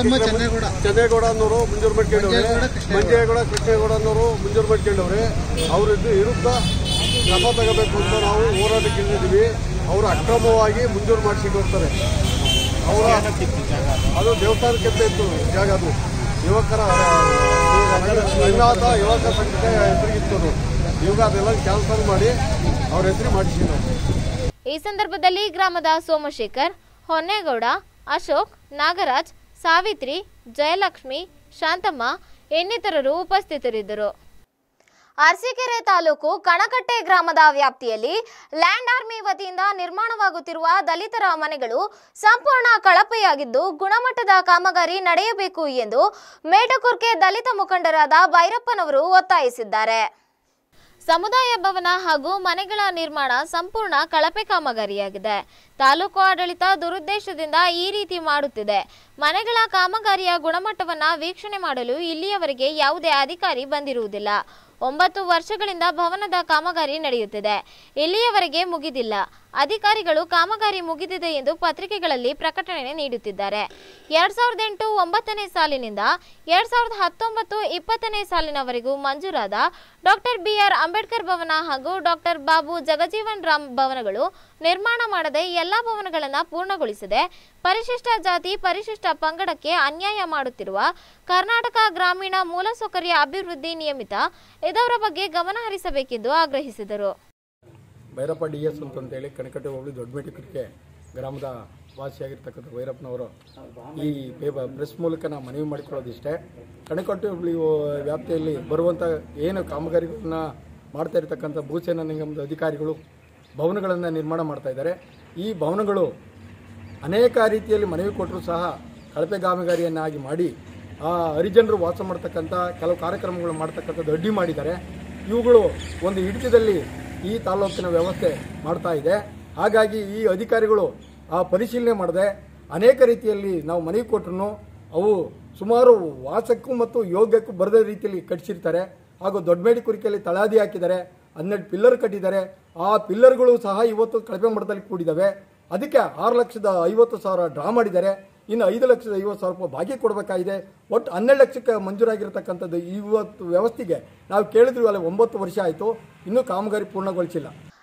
ಚೆನ್ನೇಗೌಡ ಅನ್ನೋರು ಮುಂಜೂರು ಮಾಡ್ಕೊಂಡವ್ರೆ ಮಂಜೇಗೌಡ ಕೃಷ್ಣೇಗೌಡ ಅನ್ನೋರು ಮುಂಜೂರು ಮಾಡ್ಕೊಂಡವ್ರೆ ಅವ್ರದ್ದು ವಿರುದ್ಧ ಕ್ರಮ ತಗೋಬೇಕು ಅಂತ ನಾವು ಹೋರಾಟಕ್ಕೆ ಇಳಿದಿದ್ದೀವಿ ಅವರು ಅಕ್ರಮವಾಗಿ ಮುಂಜೂರು ಮಾಡಿಸಿಕೊಡ್ತಾರೆ ಅವರ ಅದು ದೇವಸ್ಥಾನಕ್ಕೆ ಅಂತ ಇತ್ತು ಜಾಗ ಅದು ಯುವಕರ ರಂಗನಾಥ ಯುವಕ ಸಂಘಕ್ಕೆ ಹೆಸರಿಗಿತ್ತು ಅದು ಇವಾಗ ಅದೆಲ್ಲ ಕ್ಯಾನ್ಸಲ್ ಮಾಡಿ ಅವ್ರ ಹೆಸರು ಮಾಡಿಸಿದ್ರು ಈ ಸಂದರ್ಭದಲ್ಲಿ ಗ್ರಾಮದ ಸೋಮಶೇಖರ್ ಹೊನ್ನೇಗೌಡ ಅಶೋಕ್ ನಾಗರಾಜ್ ಸಾವಿತ್ರಿ ಜಯಲಕ್ಷ್ಮಿ ಶಾಂತಮ್ಮ ಇನ್ನಿತರರು ಉಪಸ್ಥಿತರಿದ್ದರು ಅರಸೀಕೆರೆ ತಾಲೂಕು ಕಣಕಟ್ಟೆ ಗ್ರಾಮದ ವ್ಯಾಪ್ತಿಯಲ್ಲಿ ಲ್ಯಾಂಡ್ ಆರ್ಮಿ ವತಿಯಿಂದ ನಿರ್ಮಾಣವಾಗುತ್ತಿರುವ ದಲಿತರ ಮನೆಗಳು ಸಂಪೂರ್ಣ ಕಳಪೆಯಾಗಿದ್ದು ಗುಣಮಟ್ಟದ ಕಾಮಗಾರಿ ನಡೆಯಬೇಕು ಎಂದು ಮೇಟಕುರ್ಕೆ ದಲಿತ ಮುಖಂಡರಾದ ಭೈರಪ್ಪನವರು ಒತ್ತಾಯಿಸಿದ್ದಾರೆ ಸಮುದಾಯ ಭವನ ಹಾಗೂ ಮನೆಗಳ ನಿರ್ಮಾಣ ಸಂಪೂರ್ಣ ಕಳಪೆ ಕಾಮಗಾರಿಯಾಗಿದೆ ತಾಲೂಕು ಆಡಳಿತ ದುರುದ್ದೇಶದಿಂದ ಈ ರೀತಿ ಮಾಡುತ್ತಿದೆ ಮನೆಗಳ ಕಾಮಗಾರಿಯ ಗುಣಮಟ್ಟವನ್ನ ವೀಕ್ಷಣೆ ಮಾಡಲು ಇಲ್ಲಿಯವರೆಗೆ ಯಾವುದೇ ಅಧಿಕಾರಿ ಬಂದಿರುವುದಿಲ್ಲ ಒಂಬತ್ತು ವರ್ಷಗಳಿಂದ ಭವನದ ಕಾಮಗಾರಿ ನಡೆಯುತ್ತಿದೆ ಇಲ್ಲಿಯವರೆಗೆ ಮುಗಿದಿಲ್ಲ ಅಧಿಕಾರಿಗಳು ಕಾಮಗಾರಿ ಮುಗಿದಿದೆ ಎಂದು ಪತ್ರಿಕೆಗಳಲ್ಲಿ ಪ್ರಕಟಣೆ ನೀಡುತ್ತಿದ್ದಾರೆ ಎರಡ್ ಸಾವಿರದ ಎಂಟು ಒಂಬತ್ತನೇ ಸಾಲಿನಿಂದ ಎರಡ್ ಸಾವಿರದ ಹತ್ತೊಂಬತ್ತು ಇಪ್ಪತ್ತನೇ ಸಾಲಿನವರೆಗೂ ಮಂಜೂರಾದ ಡಾಕ್ಟರ್ ಬಿಆರ್ ಅಂಬೇಡ್ಕರ್ ಭವನ ಹಾಗೂ ಡಾಕ್ಟರ್ ಬಾಬು ಜಗಜೀವನ್ ರಾಮ್ ಭವನಗಳು ನಿರ್ಮಾಣ ಮಾಡದೆ ಎಲ್ಲಾ ಭವನಗಳನ್ನು ಪೂರ್ಣಗೊಳಿಸದೆ ಪರಿಶಿಷ್ಟ ಜಾತಿ ಪರಿಶಿಷ್ಟ ಪಂಗಡಕ್ಕೆ ಅನ್ಯಾಯ ಮಾಡುತ್ತಿರುವ ಕರ್ನಾಟಕ ಗ್ರಾಮೀಣ ಮೂಲಸೌಕರ್ಯ ಅಭಿವೃದ್ಧಿ ನಿಯಮಿತ ಇದರ ಬಗ್ಗೆ ಗಮನ ಹರಿಸಬೇಕೆಂದು ಆಗ್ರಹಿಸಿದರು ಭೈರಪ್ಪ ಡಿ ಎಸ್ ಅಂತಂತೇಳಿ ಕಣಕಟ್ಟೆ ಹೋಬಳಿ ದೊಡ್ಡಮೇಟಿಕರಿಗೆ ಗ್ರಾಮದ ವಾಸಿಯಾಗಿರ್ತಕ್ಕಂಥ ಭೈರಪ್ಪನವರು ಈ ಪೇಪರ್ ಪ್ರೆಸ್ ಮೂಲಕ ನಾವು ಮನವಿ ಮಾಡಿಕೊಳ್ಳೋದಿಷ್ಟೇ ಕಣಕಟ್ಟೆ ಹೋಬಳಿ ವ್ಯಾಪ್ತಿಯಲ್ಲಿ ಬರುವಂಥ ಏನು ಕಾಮಗಾರಿಗಳನ್ನ ಮಾಡ್ತಾ ಇರತಕ್ಕಂಥ ಭೂಸೇನಾ ನಿಗಮದ ಅಧಿಕಾರಿಗಳು ಭವನಗಳನ್ನು ನಿರ್ಮಾಣ ಮಾಡ್ತಾ ಇದ್ದಾರೆ ಈ ಭವನಗಳು ಅನೇಕ ರೀತಿಯಲ್ಲಿ ಮನವಿ ಕೊಟ್ಟರು ಸಹ ಕಳಪೆ ಕಾಮಗಾರಿಯನ್ನಾಗಿ ಮಾಡಿ ಆ ಹರಿಜನರು ವಾಸ ಮಾಡ್ತಕ್ಕಂಥ ಕೆಲವು ಕಾರ್ಯಕ್ರಮಗಳು ಮಾಡ್ತಕ್ಕಂಥದ್ದು ಅಡ್ಡಿ ಮಾಡಿದ್ದಾರೆ ಇವುಗಳು ಒಂದು ಹಿಡಿತದಲ್ಲಿ ಈ ತಾಲೂಕಿನ ವ್ಯವಸ್ಥೆ ಮಾಡ್ತಾ ಇದೆ ಹಾಗಾಗಿ ಈ ಅಧಿಕಾರಿಗಳು ಆ ಪರಿಶೀಲನೆ ಮಾಡದೆ ಅನೇಕ ರೀತಿಯಲ್ಲಿ ನಾವು ಮನವಿ ಕೊಟ್ಟರು ಅವು ಸುಮಾರು ವಾಸಕ್ಕೂ ಮತ್ತು ಯೋಗ್ಯಕ್ಕೂ ಬರದ ರೀತಿಯಲ್ಲಿ ಕಟ್ಟಿಸಿರ್ತಾರೆ ಹಾಗೂ ದೊಡ್ಡಮೇಡಿ ಕುರಿಕೆಯಲ್ಲಿ ತಳಾದಿ ಹಾಕಿದ್ದಾರೆ ಹನ್ನೆರಡು ಪಿಲ್ಲರ್ ಕಟ್ಟಿದ್ದಾರೆ ಆ ಪಿಲ್ಲರ್ಗಳು ಸಹ ಇವತ್ತು ಕಳಪೆ ಮಟ್ಟದಲ್ಲಿ ಕೂಡಿದ್ದಾವೆ ಅದಕ್ಕೆ ಆರು ಲಕ್ಷದ ಐವತ್ತು ಸಾವಿರ ಡ್ರಾ ಮಾಡಿದ್ದಾರೆ ಇನ್ನು ಐದು ಲಕ್ಷದ ಐವತ್ತು ಸಾವಿರ ರೂಪಾಯಿ ಬಾಕಿ ಕೊಡಬೇಕಾಗಿದೆ ಒಟ್ಟು ಹನ್ನೆರಡು ಲಕ್ಷಕ್ಕೆ ಮಂಜೂರಾಗಿರ್ತಕ್ಕಂಥದ್ದು ಇವತ್ತು ವ್ಯವಸ್ಥೆಗೆ ನಾವು ಕೇಳಿದ್ವಿ ಅಲ್ಲ ಒಂಬತ್ತು ವರ್ಷ ಆಯಿತು ಇನ್ನೂ ಕಾಮಗಾರಿ ಪೂರ್ಣಗೊಳಿಸಿಲ್ಲ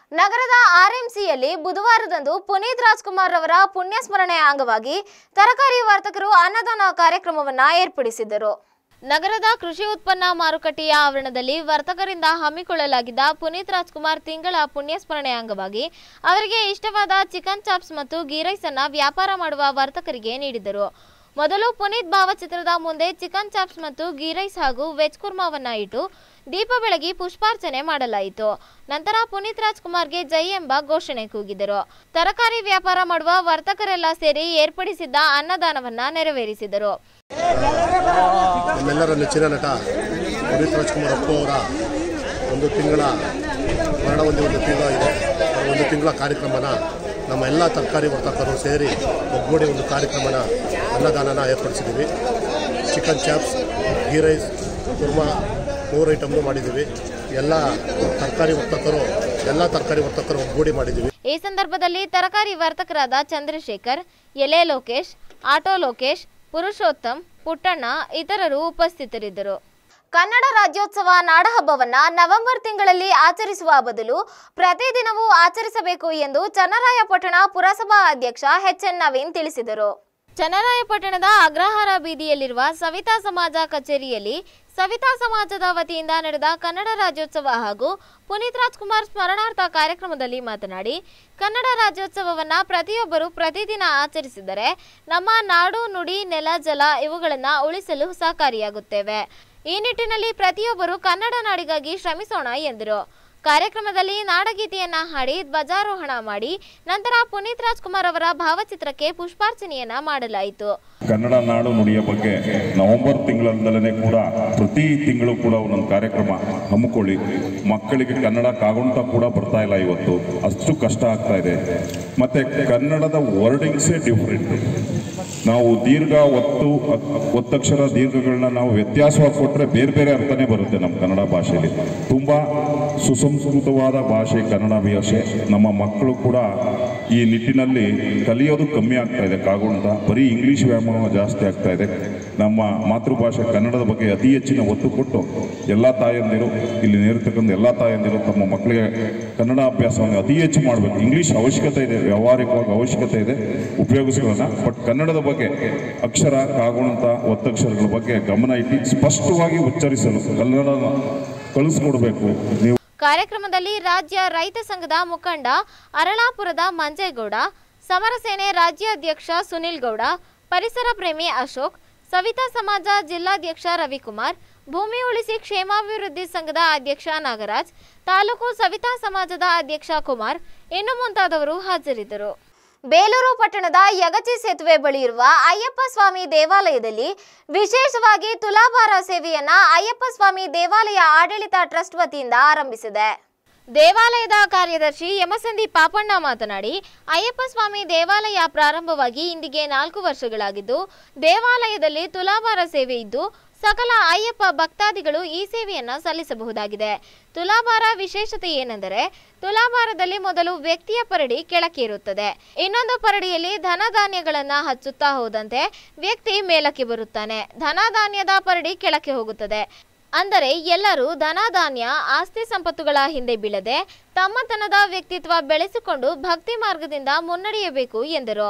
ನಗರದ ಆರ್ಎಂಸಿಯಲ್ಲಿ ಬುಧವಾರದಂದು ಪುನೀತ್ ರಾಜ್ಕುಮಾರ್ ಅವರ ಪುಣ್ಯಸ್ಮರಣೆ ಅಂಗವಾಗಿ ತರಕಾರಿ ವರ್ತಕರು ಅನ್ನದಾನ ಕಾರ್ಯಕ್ರಮವನ್ನ ಏರ್ಪಡಿಸಿದ್ದರು ನಗರದ ಕೃಷಿ ಉತ್ಪನ್ನ ಮಾರುಕಟ್ಟೆಯ ಆವರಣದಲ್ಲಿ ವರ್ತಕರಿಂದ ಹಮ್ಮಿಕೊಳ್ಳಲಾಗಿದ್ದ ಪುನೀತ್ ರಾಜ್ಕುಮಾರ್ ತಿಂಗಳ ಪುಣ್ಯಸ್ಮರಣೆ ಅಂಗವಾಗಿ ಅವರಿಗೆ ಇಷ್ಟವಾದ ಚಿಕನ್ ಚಾಪ್ಸ್ ಮತ್ತು ಗೀ ರೈಸ್ ಅನ್ನ ವ್ಯಾಪಾರ ಮಾಡುವ ವರ್ತಕರಿಗೆ ನೀಡಿದರು ಮೊದಲು ಪುನೀತ್ ಭಾವಚಿತ್ರದ ಮುಂದೆ ಚಿಕನ್ ಚಾಪ್ಸ್ ಮತ್ತು ಗೀ ರೈಸ್ ಹಾಗೂ ವೆಜ್ ಕುರ್ಮಾವನ್ನ ಇಟ್ಟು ದೀಪ ಬೆಳಗಿ ಪುಷ್ಪಾರ್ಚನೆ ಮಾಡಲಾಯಿತು ನಂತರ ಪುನೀತ್ ರಾಜ್ಕುಮಾರ್ಗೆ ಜೈ ಎಂಬ ಘೋಷಣೆ ಕೂಗಿದರು ತರಕಾರಿ ವ್ಯಾಪಾರ ಮಾಡುವ ವರ್ತಕರೆಲ್ಲ ಸೇರಿ ಏರ್ಪಡಿಸಿದ್ದ ಅನ್ನದಾನವನ್ನ ನೆರವೇರಿಸಿದರು ನಮ್ಮೆಲ್ಲರ ನೆಚ್ಚಿನ ನಟ ಪುನೀತ್ ರಾಜ್ಕುಮಾರ್ ಅಪ್ಪು ಅವರ ಒಂದು ತಿಂಗಳ ಮರಣ ಒಂದು ಒಂದು ತಿಂಗಳ ಇದೆ ಅವರ ಒಂದು ತಿಂಗಳ ಕಾರ್ಯಕ್ರಮನ ನಮ್ಮ ಎಲ್ಲ ತರಕಾರಿ ವರ್ತಕರು ಸೇರಿ ಒಗ್ಗೂಡಿ ಒಂದು ಕಾರ್ಯಕ್ರಮನ ಅನ್ನದಾನನ ಏರ್ಪಡಿಸಿದ್ದೀವಿ chicken chops ghee rice kurma ಮೂರು ಐಟಮ್ನು ಮಾಡಿದ್ದೀವಿ ಎಲ್ಲ ತರಕಾರಿ ವರ್ತಕರು ಎಲ್ಲ ತರಕಾರಿ ವರ್ತಕರು ಒಗ್ಗೂಡಿ ಮಾಡಿದ್ದೀವಿ ಈ ಸಂದರ್ಭದಲ್ಲಿ ತರಕಾರಿ ವರ್ತಕರಾದ ಚಂದ್ರಶೇಖರ್ ಎಲೆ ಲೋಕೇಶ್ ಆಟೋ ಲೋಕೇಶ್ ಪುರುಷೋತ್ತಮ್ ಪುಟ್ಟಣ್ಣ ಇತರರು ಉಪಸ್ಥಿತರಿದ್ದರು ಕನ್ನಡ ರಾಜ್ಯೋತ್ಸವ ನಾಡಹಬ್ಬವನ್ನ ನವೆಂಬರ್ ತಿಂಗಳಲ್ಲಿ ಆಚರಿಸುವ ಬದಲು ಪ್ರತಿದಿನವೂ ಆಚರಿಸಬೇಕು ಎಂದು ಚನ್ನರಾಯಪಟ್ಟಣ ಪುರಸಭಾ ಅಧ್ಯಕ್ಷ ಎಚ್ ಎನ್ ನವೀನ್ ತಿಳಿಸಿದರು ಚನ್ನರಾಯಪಟ್ಟಣದ ಅಗ್ರಹಾರ ಬೀದಿಯಲ್ಲಿರುವ ಸವಿತಾ ಸಮಾಜ ಕಚೇರಿಯಲ್ಲಿ ಸವಿತಾ ಸಮಾಜದ ವತಿಯಿಂದ ನಡೆದ ಕನ್ನಡ ರಾಜ್ಯೋತ್ಸವ ಹಾಗೂ ಪುನೀತ್ ರಾಜ್ಕುಮಾರ್ ಸ್ಮರಣಾರ್ಥ ಕಾರ್ಯಕ್ರಮದಲ್ಲಿ ಮಾತನಾಡಿ ಕನ್ನಡ ರಾಜ್ಯೋತ್ಸವವನ್ನ ಪ್ರತಿಯೊಬ್ಬರು ಪ್ರತಿದಿನ ಆಚರಿಸಿದರೆ ನಮ್ಮ ನಾಡು ನುಡಿ ನೆಲ ಜಲ ಇವುಗಳನ್ನ ಉಳಿಸಲು ಸಹಕಾರಿಯಾಗುತ್ತೇವೆ ಈ ನಿಟ್ಟಿನಲ್ಲಿ ಪ್ರತಿಯೊಬ್ಬರು ಕನ್ನಡ ನಾಡಿಗಾಗಿ ಶ್ರಮಿಸೋಣ ಎಂದರು ಕಾರ್ಯಕ್ರಮದಲ್ಲಿ ನಾಡಗೀತೆಯನ್ನ ಹಾಡಿ ಧ್ವಜಾರೋಹಣ ಮಾಡಿ ನಂತರ ಪುನೀತ್ ರಾಜ್ಕುಮಾರ್ ಅವರ ಭಾವಚಿತ್ರಕ್ಕೆ ಪುಷ್ಪಾರ್ಚನೆಯನ್ನ ಮಾಡಲಾಯಿತು ಕನ್ನಡ ನಾಡು ನುಡಿಯ ಬಗ್ಗೆ ನವೆಂಬರ್ ತಿಂಗಳಲ್ಲೇ ಕೂಡ ಪ್ರತಿ ತಿಂಗಳು ಕೂಡ ಒಂದೊಂದು ಕಾರ್ಯಕ್ರಮ ಹಮ್ಮಿಕೊಳ್ಳಿ ಮಕ್ಕಳಿಗೆ ಕನ್ನಡ ಕಾಗುಂಟ ಕೂಡ ಬರ್ತಾ ಇಲ್ಲ ಇವತ್ತು ಅಷ್ಟು ಕಷ್ಟ ಆಗ್ತಾ ಇದೆ ಮತ್ತೆ ಕನ್ನಡದ ವರ್ಡಿಂಗ್ಸೇ ಡಿಫ್ರೆಂಟ್ ನಾವು ದೀರ್ಘ ಒತ್ತು ಒತ್ತಕ್ಷರ ದೀರ್ಘಗಳನ್ನ ನಾವು ವ್ಯತ್ಯಾಸವಾಗಿ ಕೊಟ್ಟರೆ ಬೇರೆ ಬೇರೆ ಅರ್ಥನೇ ಬರುತ್ತೆ ನಮ್ಮ ಕನ್ನಡ ಭಾಷೆಯಲ್ಲಿ ತುಂಬ ಸುಸಂಸ್ಕೃತವಾದ ಭಾಷೆ ಕನ್ನಡ ಭಾಷೆ ನಮ್ಮ ಮಕ್ಕಳು ಕೂಡ ಈ ನಿಟ್ಟಿನಲ್ಲಿ ಕಲಿಯೋದು ಕಮ್ಮಿ ಆಗ್ತಾ ಇದೆ ಕಾಗುಂಟ ಬರೀ ಇಂಗ್ಲಿಷ್ ವ್ಯಾಮೋಹ ಜಾಸ್ತಿ ಆಗ್ತಾ ಇದೆ ನಮ್ಮ ಮಾತೃಭಾಷೆ ಕನ್ನಡದ ಬಗ್ಗೆ ಅತಿ ಹೆಚ್ಚಿನ ಒತ್ತು ಕೊಟ್ಟು ಎಲ್ಲ ತಾಯಂದಿರು ಇಲ್ಲಿ ನೇರ್ತಕ್ಕಂಥ ಎಲ್ಲ ತಾಯಂದಿರು ತಮ್ಮ ಮಕ್ಕಳಿಗೆ ಕನ್ನಡ ಅಭ್ಯಾಸವನ್ನು ಅತಿ ಹೆಚ್ಚು ಮಾಡಬೇಕು ಇಂಗ್ಲಿಷ್ ಅವಶ್ಯಕತೆ ಇದೆ ವ್ಯಾವಹಾರಿಕವಾಗಿ ಅವಶ್ಯಕತೆ ಇದೆ ಉಪಯೋಗಿಸ್ಕೊಳ್ಳೋಣ ಬಟ್ ಕನ್ನಡದ ಬಗ್ಗೆ ಅಕ್ಷರ ಕಾಗುಣಿತ ಒತ್ತಕ್ಷರಗಳ ಬಗ್ಗೆ ಗಮನ ಇಟ್ಟು ಸ್ಪಷ್ಟವಾಗಿ ಉಚ್ಚರಿಸಲು ಕನ್ನಡ ಕಳಿಸ್ಕೊಡ್ಬೇಕು ನೀವು ಕಾರ್ಯಕ್ರಮದಲ್ಲಿ ರಾಜ್ಯ ರೈತ ಸಂಘದ ಮುಖಂಡ ಅರಳಾಪುರದ ಮಂಜೇಗೌಡ ಸಮರಸೇನೆ ರಾಜ್ಯಾಧ್ಯಕ್ಷ ಸುನಿಲ್ ಗೌಡ ಪರಿಸರ ಪ್ರೇಮಿ ಅಶೋಕ್ ಸವಿತಾ ಸಮಾಜ ಜಿಲ್ಲಾಧ್ಯಕ್ಷ ರವಿಕುಮಾರ್ ಭೂಮಿ ಉಳಿಸಿ ಕ್ಷೇಮಾಭಿವೃದ್ಧಿ ಸಂಘದ ಅಧ್ಯಕ್ಷ ನಾಗರಾಜ್ ತಾಲೂಕು ಸವಿತಾ ಸಮಾಜದ ಅಧ್ಯಕ್ಷ ಕುಮಾರ್ ಇನ್ನು ಮುಂತಾದವರು ಹಾಜರಿದ್ದರು ಬೇಲೂರು ಪಟ್ಟಣದ ಯಗಚಿ ಸೇತುವೆ ಬಳಿ ಇರುವ ಅಯ್ಯಪ್ಪ ಸ್ವಾಮಿ ದೇವಾಲಯದಲ್ಲಿ ವಿಶೇಷವಾಗಿ ತುಲಾಭಾರ ಸೇವೆಯನ್ನ ಅಯ್ಯಪ್ಪ ಸ್ವಾಮಿ ದೇವಾಲಯ ಆಡಳಿತ ಟ್ರಸ್ಟ್ ವತಿಯಿಂದ ಆರಂಭಿಸಿದೆ ದೇವಾಲಯದ ಕಾರ್ಯದರ್ಶಿ ಯಮಸಂದಿ ಪಾಪಣ್ಣ ಮಾತನಾಡಿ ಅಯ್ಯಪ್ಪ ಸ್ವಾಮಿ ದೇವಾಲಯ ಪ್ರಾರಂಭವಾಗಿ ಇಂದಿಗೆ ನಾಲ್ಕು ವರ್ಷಗಳಾಗಿದ್ದು ದೇವಾಲಯದಲ್ಲಿ ತುಲಾಭಾರ ಸೇವೆ ಇದ್ದು ಸಕಲ ಅಯ್ಯಪ್ಪ ಭಕ್ತಾದಿಗಳು ಈ ಸೇವೆಯನ್ನ ಸಲ್ಲಿಸಬಹುದಾಗಿದೆ ತುಲಾಭಾರ ವಿಶೇಷತೆ ಏನೆಂದರೆ ತುಲಾಭಾರದಲ್ಲಿ ಮೊದಲು ವ್ಯಕ್ತಿಯ ಪರಡಿ ಕೆಳಕ್ಕೆ ಇರುತ್ತದೆ ಇನ್ನೊಂದು ಪರಡಿಯಲ್ಲಿ ಧನ ಧಾನ್ಯಗಳನ್ನ ಹಚ್ಚುತ್ತಾ ಹೋದಂತೆ ವ್ಯಕ್ತಿ ಮೇಲಕ್ಕೆ ಬರುತ್ತಾನೆ ಧನ ಧಾನ್ಯದ ಪರಡಿ ಕೆಳಕ್ಕೆ ಹೋಗುತ್ತದೆ ಅಂದರೆ ಎಲ್ಲರೂ ಧನ ಧಾನ್ಯ ಆಸ್ತಿ ಸಂಪತ್ತುಗಳ ಹಿಂದೆ ಬೀಳದೆ ತಮ್ಮತನದ ವ್ಯಕ್ತಿತ್ವ ಬೆಳೆಸಿಕೊಂಡು ಭಕ್ತಿ ಮಾರ್ಗದಿಂದ ಮುನ್ನಡೆಯಬೇಕು ಎಂದರು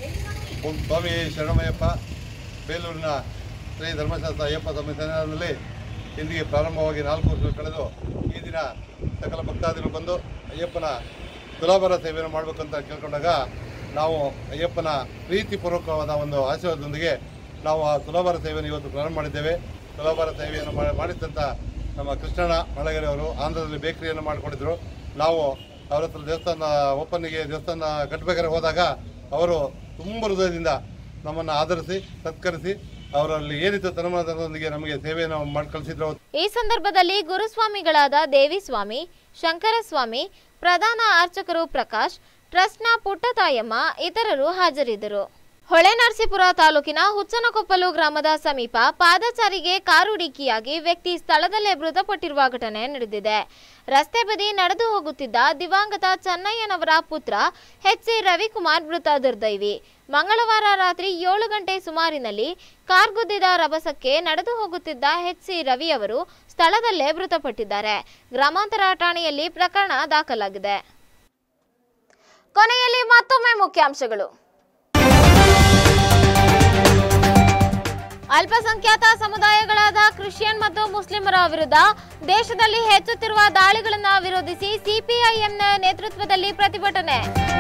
ಓಂ ಸ್ವಾಮಿ ಶರಣಮಯ್ಯಪ್ಪ ಬೇಲೂರಿನ ಶ್ರೀ ಧರ್ಮಶಾಸ್ತ್ರ ಅಯ್ಯಪ್ಪ ಸ್ವಾಮಿ ಸನ್ನಿಧಾನದಲ್ಲಿ ಇಂದಿಗೆ ಪ್ರಾರಂಭವಾಗಿ ನಾಲ್ಕು ವರ್ಷಗಳು ಕಳೆದು ಈ ದಿನ ಸಕಲ ಭಕ್ತಾದಿಗಳು ಬಂದು ಅಯ್ಯಪ್ಪನ ತುಲಾಭಾರ ಸೇವೆಯನ್ನು ಮಾಡಬೇಕಂತ ಕೇಳ್ಕೊಂಡಾಗ ನಾವು ಅಯ್ಯಪ್ಪನ ಪ್ರೀತಿಪೂರ್ವಕವಾದ ಒಂದು ಆಶೀರ್ವಾದದೊಂದಿಗೆ ನಾವು ಆ ತುಲಾಭಾರ ಸೇವೆಯನ್ನು ಇವತ್ತು ಪ್ರಾರಂಭ ಮಾಡಿದ್ದೇವೆ ತುಲಾಭಾರ ಸೇವೆಯನ್ನು ಮಾಡಿ- ಮಾಡಿದಂಥ ನಮ್ಮ ಕೃಷ್ಣಣ್ಣ ಮಳಗೆರೆ ಅವರು ಆಂಧ್ರದಲ್ಲಿ ಬೇಕರಿಯನ್ನು ಮಾಡಿಕೊಂಡಿದ್ರು ನಾವು ಅವ್ರ ಹತ್ರ ದೇವಸ್ಥಾನ ಓಪನ್ನಿಗೆ ದೇವಸ್ಥಾನ ಕಟ್ಟಬೇಕಾದ್ರೆ ಹೋದಾಗ ಅವರು ತುಂಬ ಹೃದಯದಿಂದ ನಮ್ಮನ್ನು ಆಧರಿಸಿ ಸತ್ಕರಿಸಿ ಅವರಲ್ಲಿ ಏನಿತ್ತು ತನ್ಮನದೊಂದಿಗೆ ನಮಗೆ ಸೇವೆಯನ್ನು ಮಾಡಿ ಕಳಿಸಿದ್ರು ಈ ಸಂದರ್ಭದಲ್ಲಿ ಗುರುಸ್ವಾಮಿಗಳಾದ ದೇವಿಸ್ವಾಮಿ ಶಂಕರಸ್ವಾಮಿ ಪ್ರಧಾನ ಅರ್ಚಕರು ಪ್ರಕಾಶ್ ಟ್ರಸ್ಟ್ನ ಪುಟ್ಟತಾಯಮ್ಮ ಇತರರು ಹಾಜರಿದ್ದರು ಹೊಳೆನರಸೀಪುರ ತಾಲೂಕಿನ ಹುಚ್ಚನಕೊಪ್ಪಲು ಗ್ರಾಮದ ಸಮೀಪ ಪಾದಚಾರಿಗೆ ಕಾರು ಡಿಕ್ಕಿಯಾಗಿ ವ್ಯಕ್ತಿ ಸ್ಥಳದಲ್ಲೇ ಮೃತಪಟ್ಟಿರುವ ಘಟನೆ ನಡೆದಿದೆ ರಸ್ತೆ ಬದಿ ನಡೆದು ಹೋಗುತ್ತಿದ್ದ ದಿವಂಗತ ಚೆನ್ನಯ್ಯನವರ ಪುತ್ರ ಎಚ್ ಸಿ ರವಿಕುಮಾರ್ ಮೃತ ದುರ್ದೈವಿ ಮಂಗಳವಾರ ರಾತ್ರಿ ಏಳು ಗಂಟೆ ಸುಮಾರಿನಲ್ಲಿ ಕಾರ್ ಗುದ್ದಿದ ರಭಸಕ್ಕೆ ನಡೆದು ಹೋಗುತ್ತಿದ್ದ ಎಚ್ ಸಿ ರವಿ ಅವರು ಸ್ಥಳದಲ್ಲೇ ಮೃತಪಟ್ಟಿದ್ದಾರೆ ಗ್ರಾಮಾಂತರ ಠಾಣೆಯಲ್ಲಿ ಪ್ರಕರಣ ದಾಖಲಾಗಿದೆ ಕೊನೆಯಲ್ಲಿ ಮತ್ತೊಮ್ಮೆ ಮುಖ್ಯಾಂಶಗಳು ಅಲ್ಪಸಂಖ್ಯಾತ ಸಮುದಾಯಗಳಾದ ಕ್ರಿಶ್ಚಿಯನ್ ಮತ್ತು ಮುಸ್ಲಿಮರ ವಿರುದ್ಧ ದೇಶದಲ್ಲಿ ಹೆಚ್ಚುತ್ತಿರುವ ದಾಳಿಗಳನ್ನು ವಿರೋಧಿಸಿ ಸಿಪಿಐಎಂನ ನೇತೃತ್ವದಲ್ಲಿ ಪ್ರತಿಭಟನೆ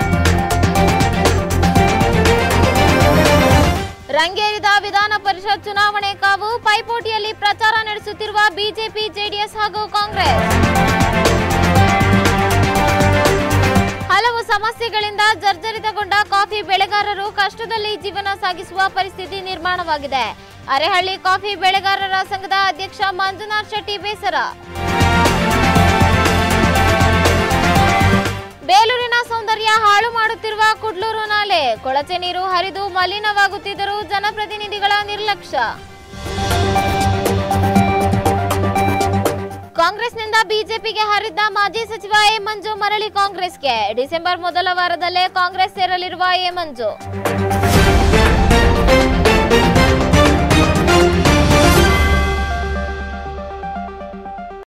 ರಂಗೇರಿದ ವಿಧಾನ ಪರಿಷತ್ ಚುನಾವಣೆ ಕಾವು ಪೈಪೋಟಿಯಲ್ಲಿ ಪ್ರಚಾರ ನಡೆಸುತ್ತಿರುವ ಬಿಜೆಪಿ ಜೆಡಿಎಸ್ ಹಾಗೂ ಕಾಂಗ್ರೆಸ್ ಹಲವು ಸಮಸ್ಯೆಗಳಿಂದ ಜರ್ಜರಿತಗೊಂಡ ಕಾಫಿ ಬೆಳೆಗಾರರು ಕಷ್ಟದಲ್ಲಿ ಜೀವನ ಸಾಗಿಸುವ ಪರಿಸ್ಥಿತಿ ನಿರ್ಮಾಣವಾಗಿದೆ ಅರೆಹಳ್ಳಿ ಕಾಫಿ ಬೆಳೆಗಾರರ ಸಂಘದ ಅಧ್ಯಕ್ಷ ಮಂಜುನಾಥ್ ಶೆಟ್ಟಿ ಬೇಸರ ಬೇಲೂರಿನ ಸೌಂದರ್ಯ ಹಾಳು ಮಾಡುತ್ತಿರುವ ಕುಡ್ಲೂರು ನಾಲೆ ಕೊಳಚೆ ನೀರು ಹರಿದು ಮಲಿನವಾಗುತ್ತಿದ್ದರೂ ಜನಪ್ರತಿನಿಧಿಗಳ ನಿರ್ಲಕ್ಷ್ಯ ಕಾಂಗ್ರೆಸ್ನಿಂದ ಬಿಜೆಪಿಗೆ ಹರಿದ್ದ ಮಾಜಿ ಸಚಿವ ಎ ಮಂಜು ಮರಳಿ ಕಾಂಗ್ರೆಸ್ಗೆ ಡಿಸೆಂಬರ್ ಮೊದಲ ವಾರದಲ್ಲೇ ಕಾಂಗ್ರೆಸ್ ಸೇರಲಿರುವ ಎ ಮಂಜು